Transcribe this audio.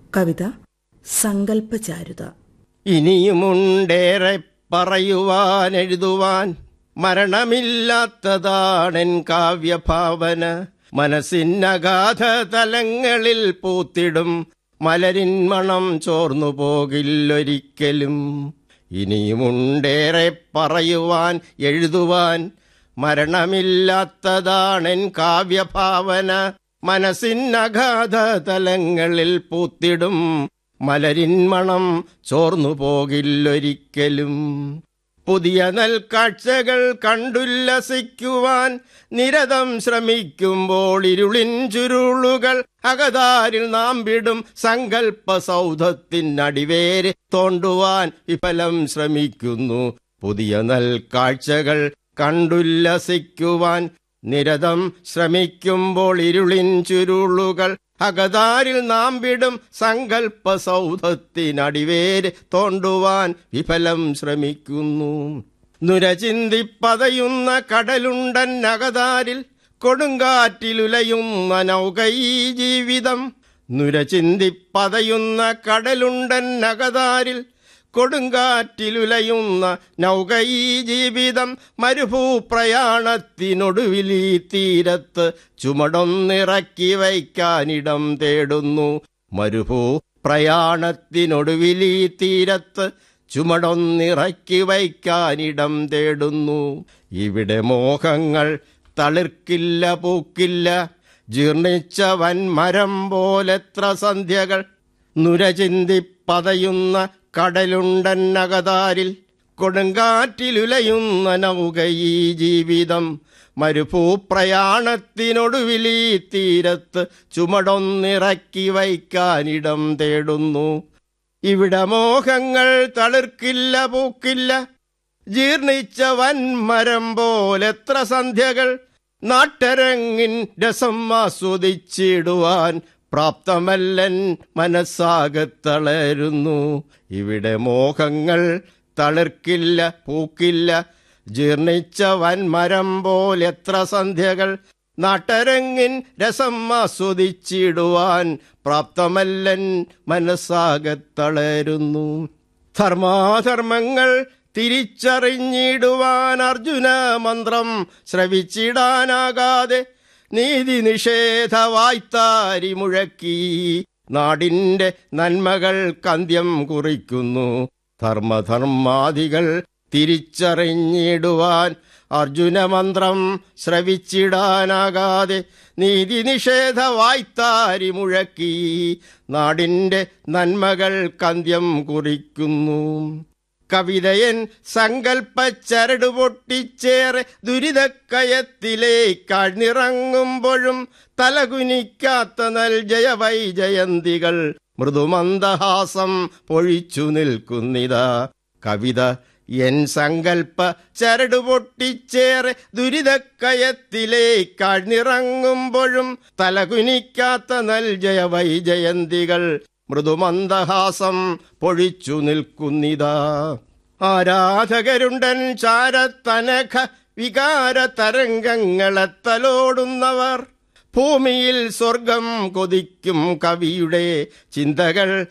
കവിത സങ്കല്പചാരുത ഇനിയുമുണ്ടേറെ പറയുവാൻ എഴുതുവാൻ മരണമില്ലാത്തതാണെൻ കാവ്യഭാവന മനസ്സിനഗാധ തലങ്ങളിൽ പൂത്തിടും മലരിൻ മണം ചോർന്നു പോകില്ലൊരിക്കലും ഇനിയുമുണ്ടേറെ പറയുവാൻ എഴുതുവാൻ മരണമില്ലാത്തതാണെൻ കാവ്യഭാവന മനസ്സിനഗാധ തലങ്ങളിൽ പൂത്തിടും മലരിൻ മണം ചോർന്നു പോകില്ലൊരിക്കലും പുതിയ നെൽക്കാഴ്ചകൾ കണ്ടുല്ലസിക്കുവാൻ നിരതം ശ്രമിക്കുമ്പോൾ ഇരുളിൻ ചുരുളുകൾ അകതാരിൽ നാം വിടും സങ്കല്പ സൗധത്തിനടിവേര് തോണ്ടുവാൻ വിഫലം ശ്രമിക്കുന്നു പുതിയ നെൽക്കാഴ്ചകൾ കണ്ടുല്ലസിക്കുവാൻ നിരതം ശ്രമിക്കുമ്പോൾ ഇരുളിൻ ചുരുളുകൾ അകതാരിൽ നാം വിടും സങ്കല്പ സൗധത്തിനടിവേര് തോണ്ടുവാൻ വിഫലം ശ്രമിക്കുന്നു നുരചിന്തിപ്പതയുന്ന കടലുണ്ടൻ അകതാരിൽ കൊടുങ്കാറ്റിലുലയുന്ന നൗകൈ ജീവിതം നുരചിന്തിപ്പതയുന്ന കടലുണ്ടൻ അകതാരിൽ കൊടുങ്കാറ്റിലുലയുന്ന നൗകൈ ജീവിതം മരുഭൂ പ്രയാണത്തിനൊടുവിൽ ഈ തീരത്ത് ചുമടൊന്നിറക്കി വയ്ക്കാനിടം തേടുന്നു മരുഭൂ പ്രയാണത്തിനൊടുവിൽ ഈ തീരത്ത് ചുമടൊന്നിറക്കി വയ്ക്കാനിടം തേടുന്നു ഇവിടെ മോഹങ്ങൾ തളിർക്കില്ല പൂക്കില്ല ജീർണിച്ച വൻമരം പോലെത്ര സന്ധ്യകൾ നുരചിന്തി പതയുന്ന കടലുണ്ടന്നകതാരിൽ കൊടുങ്കാറ്റിലുലയുന്ന നൗക ഈ ജീവിതം മരുഭൂപ്രയാണത്തിനൊടുവിൽ ഈ തീരത്ത് ചുമടൊന്നിറക്കി വയ്ക്കാനിടം തേടുന്നു ഇവിടെ മോഹങ്ങൾ തളിർക്കില്ല പൂക്കില്ല ജീർണിച്ച വൻമരം പോലെത്ര സന്ധ്യകൾ നാട്ടരങ്ങിൻ രസം ആസ്വദിച്ചിടുവാൻ പ്രാപ്തമല്ലൻ മനസ്സാകത്തളരുന്നു ഇവിടെ മോഹങ്ങൾ തളിർക്കില്ല പൂക്കില്ല ജീർണിച്ച വൻമരം പോലെത്ര സന്ധ്യകൾ നാട്ടരങ്ങിൻ രസം ആസ്വദിച്ചിടുവാൻ പ്രാപ്തമല്ലൻ മനസ്സാകത്തളരുന്നു ധർമാധർമ്മങ്ങൾ തിരിച്ചറിഞ്ഞിടുവാൻ അർജുന മന്ത്രം ശ്രവിച്ചിടാനാകാതെ നീതി നിഷേധ വായ്ത്താരി മുഴക്കി നാടിന്റെ നന്മകൾ കന്ത്യം കുറിക്കുന്നു ധർമ്മധർമാദികൾ തിരിച്ചറിഞ്ഞിടുവാൻ അർജുനമന്ത്രം ശ്രവിച്ചിടാനാകാതെ നീതി നിഷേധ വായ്ത്താരി മുഴക്കി നാടിന്റെ നന്മകൾ കന്ത്യം കുറിക്കുന്നു കവിതയൻ സങ്കൽപ്പച്ചരട് പൊട്ടിച്ചേറെ ദുരിതക്കയത്തിലേക്കാഴ്ന്നിറങ്ങുമ്പോഴും തലകുനിക്കാത്ത നൽ ജയവൈ ജയന്തികൾ മൃദുമന്ദഹാസം പൊഴിച്ചു നിൽക്കുന്നിതാ കവിത എൻ സങ്കൽപ്പ ചരട് പൊട്ടിച്ചേറെ ദുരിതക്കയത്തിലേക്കാഴ്ന്നിറങ്ങുമ്പോഴും തലകുനിക്കാത്ത നൽ ജയവൈ ജയന്തികൾ മൃദുമന്ദഹാസം പൊഴിച്ചു നിൽക്കുന്നിതാ ആരാധകരുണ്ടൻ ചാരത്തനഖ വികാര തരംഗങ്ങളെത്തലോടുന്നവർ ഭൂമിയിൽ സ്വർഗം കൊതിക്കും കവിയുടെ ചിന്തകൾ